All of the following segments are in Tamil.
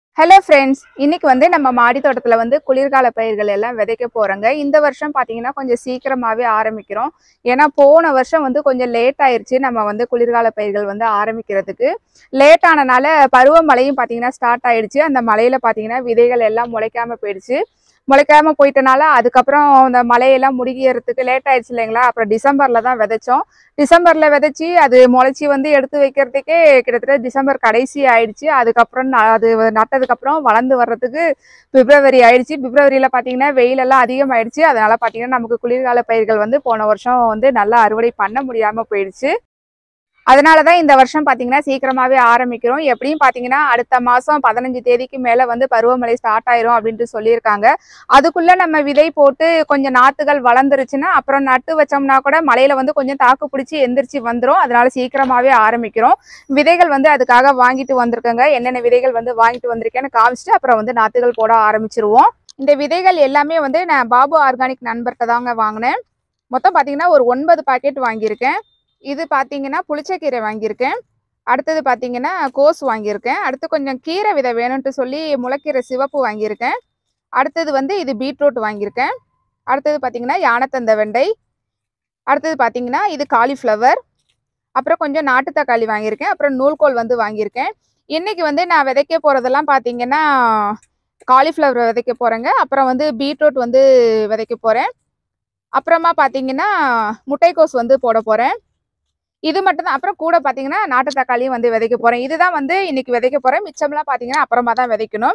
ஹலோ ஃப்ரெண்ட்ஸ் இன்னைக்கு வந்து நம்ம மாடி தோட்டத்துல வந்து குளிர்கால பயிர்கள் எல்லாம் விதைக்க போறோங்க இந்த வருஷம் பாத்தீங்கன்னா கொஞ்சம் சீக்கிரமாவே ஆரம்பிக்கிறோம் ஏன்னா போன வருஷம் வந்து கொஞ்சம் லேட் ஆயிருச்சு நம்ம வந்து குளிர்கால பயிர்கள் வந்து ஆரம்பிக்கிறதுக்கு லேட் ஆனனால பருவமழையும் பாத்தீங்கன்னா ஸ்டார்ட் ஆயிடுச்சு அந்த மழையில பாத்தீங்கன்னா விதைகள் எல்லாம் முளைக்காம போயிடுச்சு முளைக்காம போயிட்டனால அதுக்கப்புறம் அந்த மழையெல்லாம் முடிகிறதுக்கு லேட் ஆயிடுச்சு இல்லைங்களா அப்புறம் டிசம்பர்ல தான் விதைச்சோம் டிசம்பர்ல விதைச்சி அது முளைச்சி வந்து எடுத்து வைக்கிறதுக்கே கிட்டத்தட்ட டிசம்பர் கடைசி ஆயிடுச்சு அதுக்கப்புறம் ந- அது நட்டதுக்கு அப்புறம் வளர்ந்து வர்றதுக்கு பிப்ரவரி ஆயிடுச்சு பிப்ரவரியில பாத்தீங்கன்னா வெயில் எல்லாம் அதிகமாயிடுச்சு அதனால பாத்தீங்கன்னா நமக்கு குளிர்கால பயிர்கள் வந்து போன வருஷம் வந்து நல்லா அறுவடை பண்ண முடியாம போயிடுச்சு அதனாலதான் இந்த வருஷம் பாத்தீங்கன்னா சீக்கிரமாவே ஆரம்பிக்கிறோம் எப்படியும் பாத்தீங்கன்னா அடுத்த மாசம் பதினஞ்சு தேதிக்கு மேல வந்து பருவமழை ஸ்டார்ட் ஆயிரும் அப்படின்ட்டு சொல்லியிருக்காங்க அதுக்குள்ள நம்ம விதை போட்டு கொஞ்சம் நாத்துகள் வளர்ந்துருச்சுன்னா அப்புறம் நட்டு வச்சோம்னா கூட மழையில வந்து கொஞ்சம் தாக்கு பிடிச்சி எந்திரிச்சு வந்துரும் அதனால சீக்கிரமாவே ஆரம்பிக்கிறோம் விதைகள் வந்து அதுக்காக வாங்கிட்டு வந்திருக்கேங்க என்னென்ன விதைகள் வந்து வாங்கிட்டு வந்திருக்கேன்னு காமிச்சிட்டு அப்புறம் வந்து நாத்துகள் போட ஆரம்பிச்சிருவோம் இந்த விதைகள் எல்லாமே வந்து நான் பாபு ஆர்கானிக் நண்பர்கிட்ட தாங்க வாங்கினேன் மொத்தம் பார்த்தீங்கன்னா ஒரு ஒன்பது பாக்கெட் வாங்கியிருக்கேன் இது பார்த்தீங்கன்னா புளிச்சக்கீரை வாங்கியிருக்கேன் அடுத்தது பார்த்தீங்கன்னா கோஸ் வாங்கியிருக்கேன் அடுத்து கொஞ்சம் கீரை விதை வேணும்ட்டு சொல்லி முளைக்கீரை சிவப்பு வாங்கியிருக்கேன் அடுத்தது வந்து இது பீட்ரூட் வாங்கியிருக்கேன் அடுத்தது பார்த்தீங்கன்னா யானத்தந்த வெண்டை அடுத்தது பார்த்தீங்கன்னா இது காலிஃப்ளவர் அப்புறம் கொஞ்சம் நாட்டு தக்காளி வாங்கியிருக்கேன் அப்புறம் நூல்கோல் வந்து வாங்கியிருக்கேன் இன்னைக்கு வந்து நான் விதைக்க போகிறதெல்லாம் பார்த்தீங்கன்னா காலிஃப்ளவர் விதைக்க போகிறேங்க அப்புறம் வந்து பீட்ரூட் வந்து விதைக்க போகிறேன் அப்புறமா பார்த்தீங்கன்னா முட்டைக்கோஸ் வந்து போட போகிறேன் இது மட்டும்தான் அப்புறம் கூட பார்த்தீங்கன்னா நாட்டு தக்காளியும் வந்து விதைக்க போகிறேன் இதுதான் வந்து இன்னைக்கு விதைக்க போகிறேன் மிச்சம்லாம் பார்த்தீங்கன்னா அப்புறமா தான் விதைக்கணும்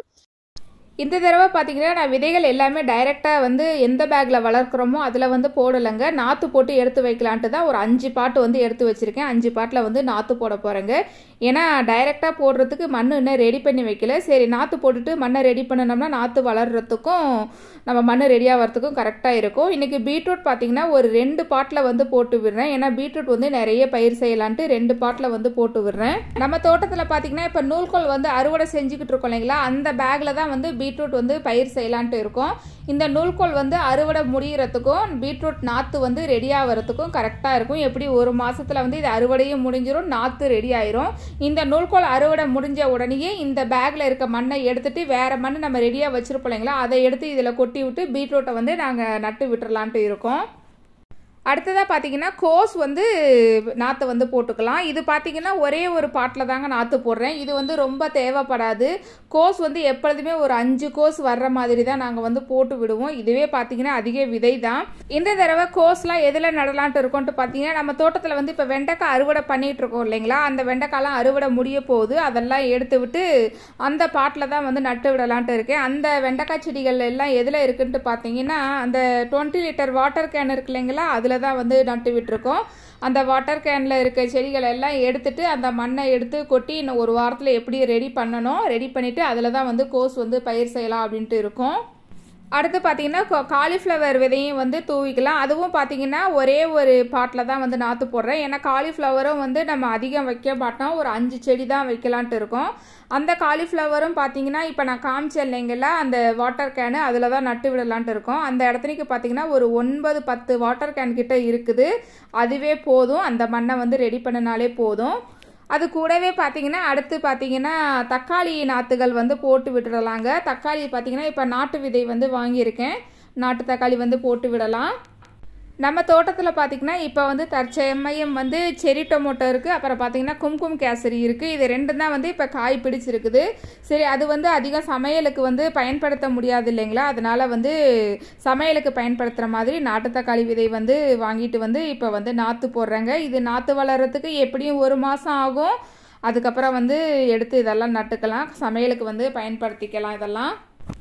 இந்த தடவை பார்த்தீங்கன்னா நான் விதைகள் எல்லாமே டைரெக்டாக வந்து எந்த பேக்கில் வளர்க்குறோமோ அதில் வந்து போடலைங்க நாற்று போட்டு எடுத்து வைக்கலான்ட்டு தான் ஒரு அஞ்சு பாட்டு வந்து எடுத்து வச்சுருக்கேன் அஞ்சு பாட்டில் வந்து நாற்று போட போகிறேங்க ஏன்னா டைரெக்டாக போடுறதுக்கு மண் இன்னும் ரெடி பண்ணி வைக்கல சரி நாற்று போட்டுட்டு மண்ணை ரெடி பண்ணினோம்னா நாற்று வளர்கிறதுக்கும் நம்ம மண் ரெடி ஆகிறதுக்கும் கரெக்டாக இருக்கும் இன்றைக்கி பீட்ரூட் பார்த்தீங்கன்னா ஒரு ரெண்டு பாட்டில் வந்து போட்டு விடுறேன் ஏன்னா பீட்ரூட் வந்து நிறைய பயிர் செய்யலான்ட்டு ரெண்டு பாட்டில் வந்து போட்டு விடுறேன் நம்ம தோட்டத்தில் பார்த்தீங்கன்னா இப்போ நூல்கோல் வந்து அறுவடை செஞ்சுக்கிட்டு இருக்கோம் இல்லைங்களா அந்த பேக்கில் தான் வந்து பீட்ரூட் வந்து பயிர் செய்யலான்ட்டு இருக்கும் இந்த நூல்கோல் வந்து அறுவடை முடிகிறதுக்கும் பீட்ரூட் நாற்று வந்து ரெடி ஆகிறதுக்கும் கரெக்டாக இருக்கும் எப்படி ஒரு மாசத்துல வந்து இது அறுவடையும் முடிஞ்சிரும் நாற்று ரெடி ஆயிரும் இந்த நூல்கோல் அறுவடை முடிஞ்ச உடனேயே இந்த பேக்கில் இருக்க மண்ணை எடுத்துட்டு வேற மண் நம்ம ரெடியாக வச்சிருப்போம் இல்லைங்களா அதை எடுத்து இதில் கொட்டி விட்டு பீட்ரூட்டை வந்து நாங்கள் நட்டு விட்டுறலான்ட்டு இருக்கோம் அடுத்ததாக பார்த்தீங்கன்னா கோஸ் வந்து நாற்று வந்து போட்டுக்கலாம் இது பார்த்தீங்கன்னா ஒரே ஒரு பாட்டில் தாங்க நாற்று போடுறேன் இது வந்து ரொம்ப தேவைப்படாது கோஸ் வந்து எப்பொழுதுமே ஒரு அஞ்சு கோஸ் வர்ற மாதிரி தான் நாங்கள் வந்து போட்டு விடுவோம் இதுவே பார்த்தீங்கன்னா அதிக விதை தான் இந்த தடவை கோஸ்லாம் எதில் நடலான்ட்டு இருக்கோன்ட்டு பார்த்தீங்கன்னா நம்ம தோட்டத்தில் வந்து இப்போ வெண்டைக்காய் அறுவடை பண்ணிட்டு இருக்கோம் இல்லைங்களா அந்த வெண்டைக்காய்லாம் அறுவடை முடிய போகுது அதெல்லாம் எடுத்து விட்டு அந்த பாட்டில் தான் வந்து நட்டு விடலான்ட்டு இருக்கேன் அந்த வெண்டைக்காய் செடிகள் எல்லாம் எதில் இருக்குன்ட்டு பார்த்தீங்கன்னா அந்த டுவெண்ட்டி லிட்டர் வாட்டர் கேன் இருக்கு இல்லைங்களா அதில் தான் வந்து நட்டு விட்டுருக்கோம் அந்த வாட்டர் கேனில் இருக்க செடிகள் எல்லாம் எடுத்துட்டு அந்த மண்ணை எடுத்து கொட்டி இன்னும் ஒரு வாரத்தில் எப்படி ரெடி பண்ணணும் ரெடி பண்ணிவிட்டு அதில் தான் வந்து கோஸ் வந்து பயிர் செய்யலாம் அப்படின்ட்டு இருக்கும் அடுத்து பார்த்தீங்கன்னா காலிஃப்ளவர் விதையும் வந்து தூவிக்கலாம் அதுவும் பார்த்தீங்கன்னா ஒரே ஒரு பாட்டில் தான் வந்து நாற்று போடுறேன் ஏன்னா காலிஃப்ளவரும் வந்து நம்ம அதிகம் வைக்க மாட்டோம் ஒரு அஞ்சு செடி தான் வைக்கலான்ட்டு இருக்கோம் அந்த காலிஃப்ளவரும் பார்த்தீங்கன்னா இப்போ நான் காமிச்சேன் இல்லைங்களா அந்த வாட்டர் கேனு அதில் தான் நட்டு விடலான்ட்டு இருக்கோம் அந்த இடத்துக்கு பார்த்தீங்கன்னா ஒரு ஒன்பது பத்து வாட்டர் கேன் கிட்ட இருக்குது அதுவே போதும் அந்த மண்ணை வந்து ரெடி பண்ணினாலே போதும் அது கூடவே பார்த்தீங்கன்னா அடுத்து பார்த்தீங்கன்னா தக்காளி நாற்றுகள் வந்து போட்டு விட்டுடலாங்க தக்காளி பார்த்தீங்கன்னா இப்போ நாட்டு விதை வந்து வாங்கியிருக்கேன் நாட்டு தக்காளி வந்து போட்டு விடலாம் நம்ம தோட்டத்தில் பார்த்தீங்கன்னா இப்போ வந்து தற்சமயம் வந்து செரி டொமேட்டோ இருக்குது அப்புறம் பார்த்தீங்கன்னா கும்கும் கேசரி இருக்குது இது ரெண்டும் தான் வந்து இப்போ காய் பிடிச்சிருக்குது சரி அது வந்து அதிகம் சமையலுக்கு வந்து பயன்படுத்த முடியாது இல்லைங்களா அதனால் வந்து சமையலுக்கு பயன்படுத்துகிற மாதிரி நாட்டு தக்காளி விதை வந்து வாங்கிட்டு வந்து இப்போ வந்து நாற்று போடுறாங்க இது நாற்று வளர்கிறதுக்கு எப்படியும் ஒரு மாதம் ஆகும் அதுக்கப்புறம் வந்து எடுத்து இதெல்லாம் நட்டுக்கலாம் சமையலுக்கு வந்து பயன்படுத்திக்கலாம் இதெல்லாம்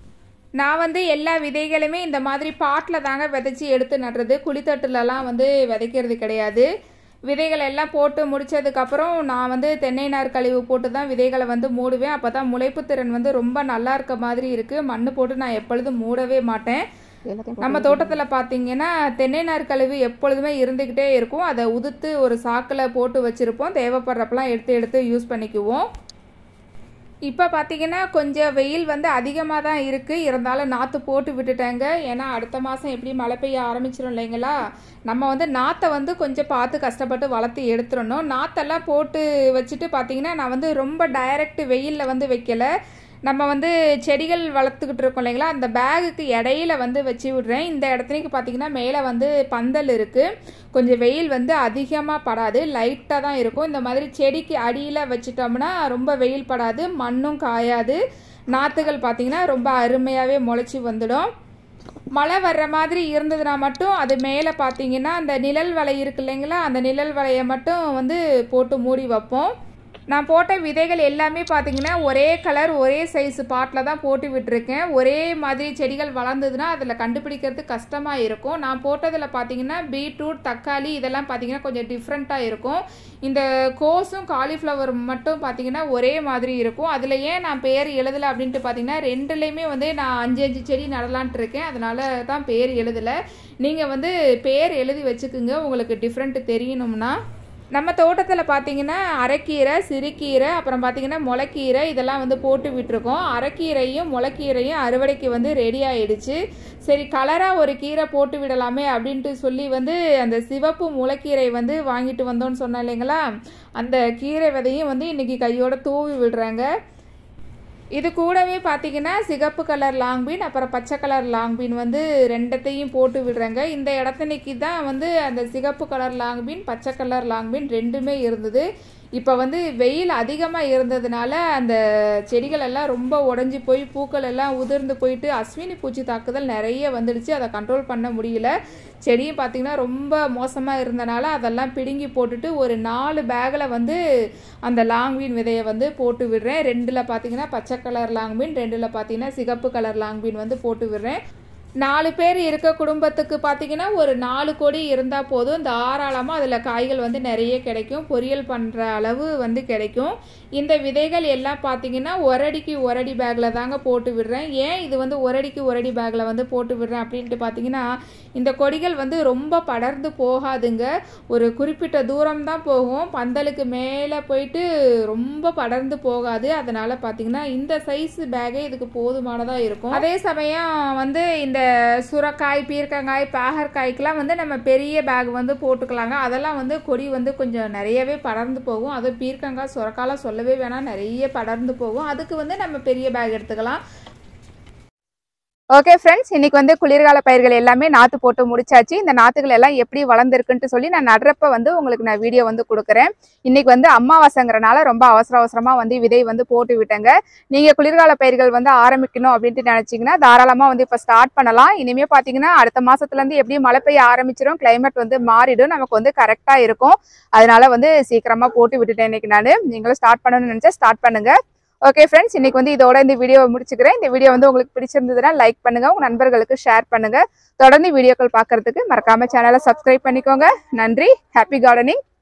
நான் வந்து எல்லா விதைகளுமே இந்த மாதிரி பாட்டில் தாங்க விதைச்சி எடுத்து நடுறது குழித்தட்டுலலாம் வந்து விதைக்கிறது கிடையாது விதைகள் எல்லாம் போட்டு முடிச்சதுக்கப்புறம் நான் வந்து தென்னை நார் கழிவு போட்டு தான் விதைகளை வந்து மூடுவேன் அப்போ தான் முளைப்பு திறன் வந்து ரொம்ப நல்லா இருக்க மாதிரி இருக்குது மண் போட்டு நான் எப்பொழுதும் மூடவே மாட்டேன் நம்ம தோட்டத்தில் பார்த்தீங்கன்னா தென்னை நார் கழிவு எப்பொழுதுமே இருந்துக்கிட்டே இருக்கும் அதை உதுத்து ஒரு சாக்கில் போட்டு வச்சுருப்போம் தேவைப்படுறப்பெல்லாம் எடுத்து எடுத்து யூஸ் பண்ணிக்குவோம் இப்போ பார்த்தீங்கன்னா கொஞ்சம் வெயில் வந்து அதிகமாக தான் இருக்குது இருந்தாலும் நாற்று போட்டு விட்டுட்டேங்க ஏன்னா அடுத்த மாதம் எப்படி மழை பெய்ய ஆரம்பிச்சிடும் இல்லைங்களா நம்ம வந்து நாற்றை வந்து கொஞ்சம் பார்த்து கஷ்டப்பட்டு வளர்த்து எடுத்துடணும் நாற்றெல்லாம் போட்டு வச்சுட்டு பார்த்தீங்கன்னா நான் வந்து ரொம்ப டைரக்ட் வெயிலில் வந்து வைக்கல நம்ம வந்து செடிகள் வளர்த்துக்கிட்டு இருக்கோம் இல்லைங்களா அந்த பேகுக்கு இடையில வந்து வச்சு விடுறேன் இந்த இடத்துலைக்கு பார்த்தீங்கன்னா மேலே வந்து பந்தல் இருக்குது கொஞ்சம் வெயில் வந்து அதிகமாக படாது லைட்டாக தான் இருக்கும் இந்த மாதிரி செடிக்கு அடியில் வச்சிட்டோம்னா ரொம்ப வெயில் படாது மண்ணும் காயாது நாற்றுகள் பார்த்தீங்கன்னா ரொம்ப அருமையாகவே முளைச்சி வந்துடும் மழை வர்ற மாதிரி இருந்ததுன்னா மட்டும் அது மேலே பார்த்தீங்கன்னா அந்த நிழல் வலை இருக்கு இல்லைங்களா அந்த நிழல் வலையை மட்டும் வந்து போட்டு மூடி வைப்போம் நான் போட்ட விதைகள் எல்லாமே பார்த்தீங்கன்னா ஒரே கலர் ஒரே சைஸ் பாட்டில் தான் போட்டு விட்டுருக்கேன் ஒரே மாதிரி செடிகள் வளர்ந்ததுன்னா அதில் கண்டுபிடிக்கிறது கஷ்டமாக இருக்கும் நான் போட்டதில் பார்த்தீங்கன்னா பீட்ரூட் தக்காளி இதெல்லாம் பார்த்தீங்கன்னா கொஞ்சம் டிஃப்ரெண்ட்டாக இருக்கும் இந்த கோஸும் காலிஃப்ளவர் மட்டும் பார்த்தீங்கன்னா ஒரே மாதிரி இருக்கும் அதில் ஏன் நான் பேர் எழுதலை அப்படின்ட்டு பார்த்தீங்கன்னா ரெண்டுலேயுமே வந்து நான் அஞ்சு அஞ்சு செடி நடலான்ட்டு இருக்கேன் அதனால தான் பேர் எழுதலை நீங்கள் வந்து பேர் எழுதி வச்சுக்குங்க உங்களுக்கு டிஃப்ரெண்ட் தெரியணும்னா நம்ம தோட்டத்தில் பார்த்தீங்கன்னா அரைக்கீரை சிறுகீரை அப்புறம் பார்த்தீங்கன்னா முளைக்கீரை இதெல்லாம் வந்து போட்டு விட்டுருக்கோம் அரைக்கீரையும் முளைக்கீரையும் அறுவடைக்கு வந்து ரெடி ஆயிடுச்சு சரி கலராக ஒரு கீரை போட்டு விடலாமே அப்படின்ட்டு சொல்லி வந்து அந்த சிவப்பு முளைக்கீரை வந்து வாங்கிட்டு வந்தோன்னு சொன்னேன் இல்லைங்களா அந்த கீரை விதையும் வந்து இன்றைக்கி கையோட தூவி விடுறாங்க இது கூடவே பார்த்தீங்கன்னா சிகப்பு கலர் லாங்பீன் அப்புறம் பச்சை கலர் லாங்பீன் வந்து ரெண்டத்தையும் போட்டு விடுறாங்க இந்த இடத்தனைக்கு தான் வந்து அந்த சிகப்பு கலர் லாங்பீன் பச்சை கலர் லாங்பீன் ரெண்டுமே இருந்தது இப்போ வந்து வெயில் அதிகமாக இருந்ததுனால அந்த செடிகள் எல்லாம் ரொம்ப உடஞ்சி போய் பூக்கள் எல்லாம் உதிர்ந்து போயிட்டு அஸ்வினி பூச்சி தாக்குதல் நிறைய வந்துடுச்சு அதை கண்ட்ரோல் பண்ண முடியல செடியும் பார்த்திங்கன்னா ரொம்ப மோசமாக இருந்தனால அதெல்லாம் பிடுங்கி போட்டுட்டு ஒரு நாலு பேக்கில் வந்து அந்த லாங்பீன் விதையை வந்து போட்டு விடுறேன் ரெண்டில் பார்த்தீங்கன்னா பச்சை கலர் லாங்பீன் ரெண்டில் பார்த்தீங்கன்னா சிகப்பு கலர் லாங்பீன் வந்து போட்டு விடுறேன் நாலு பேர் இருக்க குடும்பத்துக்கு பார்த்தீங்கன்னா ஒரு நாலு கொடி இருந்தால் போதும் தாராளமாக அதில் காய்கள் வந்து நிறைய கிடைக்கும் பொரியல் பண்ணுற அளவு வந்து கிடைக்கும் இந்த விதைகள் எல்லாம் பார்த்தீங்கன்னா ஒரடிக்கு ஒரடி பேக்கில் தாங்க போட்டு விடுறேன் ஏன் இது வந்து ஒரடிக்கு ஒரடி பேக்கில் வந்து போட்டு விடுறேன் அப்படின்ட்டு பார்த்தீங்கன்னா இந்த கொடிகள் வந்து ரொம்ப படர்ந்து போகாதுங்க ஒரு குறிப்பிட்ட தூரம் தான் போகும் பந்தலுக்கு மேலே போயிட்டு ரொம்ப படர்ந்து போகாது அதனால் பார்த்தீங்கன்னா இந்த சைஸ் பேக்கே இதுக்கு போதுமானதாக இருக்கும் அதே சமயம் வந்து இந்த சுரக்காய் பீர்க்கங்காய் பாகற்காய்க்கெலாம் வந்து நம்ம பெரிய பேக் வந்து போட்டுக்கலாங்க அதெல்லாம் வந்து கொடி வந்து கொஞ்சம் நிறையவே படர்ந்து போகும் அதுவும் பீர்க்கங்காய் சுரக்காலாம் சொல்லவே வேணாம் நிறைய படர்ந்து போகும் அதுக்கு வந்து நம்ம பெரிய பேக் எடுத்துக்கலாம் ஓகே ஃப்ரெண்ட்ஸ் இன்னைக்கு வந்து குளிர்கால பயிர்கள் எல்லாமே நாற்று போட்டு முடிச்சாச்சு இந்த நாற்றுகள் எல்லாம் எப்படி வளர்ந்துருக்குன்ட்டு சொல்லி நான் நடுறப்ப வந்து உங்களுக்கு நான் வீடியோ வந்து கொடுக்குறேன் இன்னைக்கு வந்து அமாவாசைங்கிறனால ரொம்ப அவசர அவசரமாக வந்து விதை வந்து போட்டு விட்டேங்க நீங்கள் குளிர்கால பயிர்கள் வந்து ஆரம்பிக்கணும் அப்படின்ட்டு நினச்சிங்கன்னா தாராளமாக வந்து இப்போ ஸ்டார்ட் பண்ணலாம் இனிமேல் பார்த்தீங்கன்னா அடுத்த மாதத்துலேருந்து எப்படியும் மழை பெய்ய ஆரம்பிச்சிடும் கிளைமேட் வந்து மாறிடும் நமக்கு வந்து கரெக்டாக இருக்கும் அதனால வந்து சீக்கிரமாக போட்டு விட்டுட்டேன் இன்னைக்கு நான் நீங்களும் ஸ்டார்ட் பண்ணணும்னு நினச்சா ஸ்டார்ட் பண்ணுங்க ஓகே ஃப்ரெண்ட்ஸ் இன்னைக்கு வந்து இதோட இந்த வீடியோவை முடிச்சுக்கிறேன் இந்த வீடியோ வந்து உங்களுக்கு பிடிச்சிருந்ததுன்னா லைக் பண்ணுங்க உங்க நண்பர்களுக்கு ஷேர் பண்ணுங்க தொடர்ந்து வீடியோக்கள் பார்க்கறதுக்கு மறக்காம சேனலை சப்ஸ்கிரைப் பண்ணிக்கோங்க நன்றி ஹாப்பி கார்டனிங்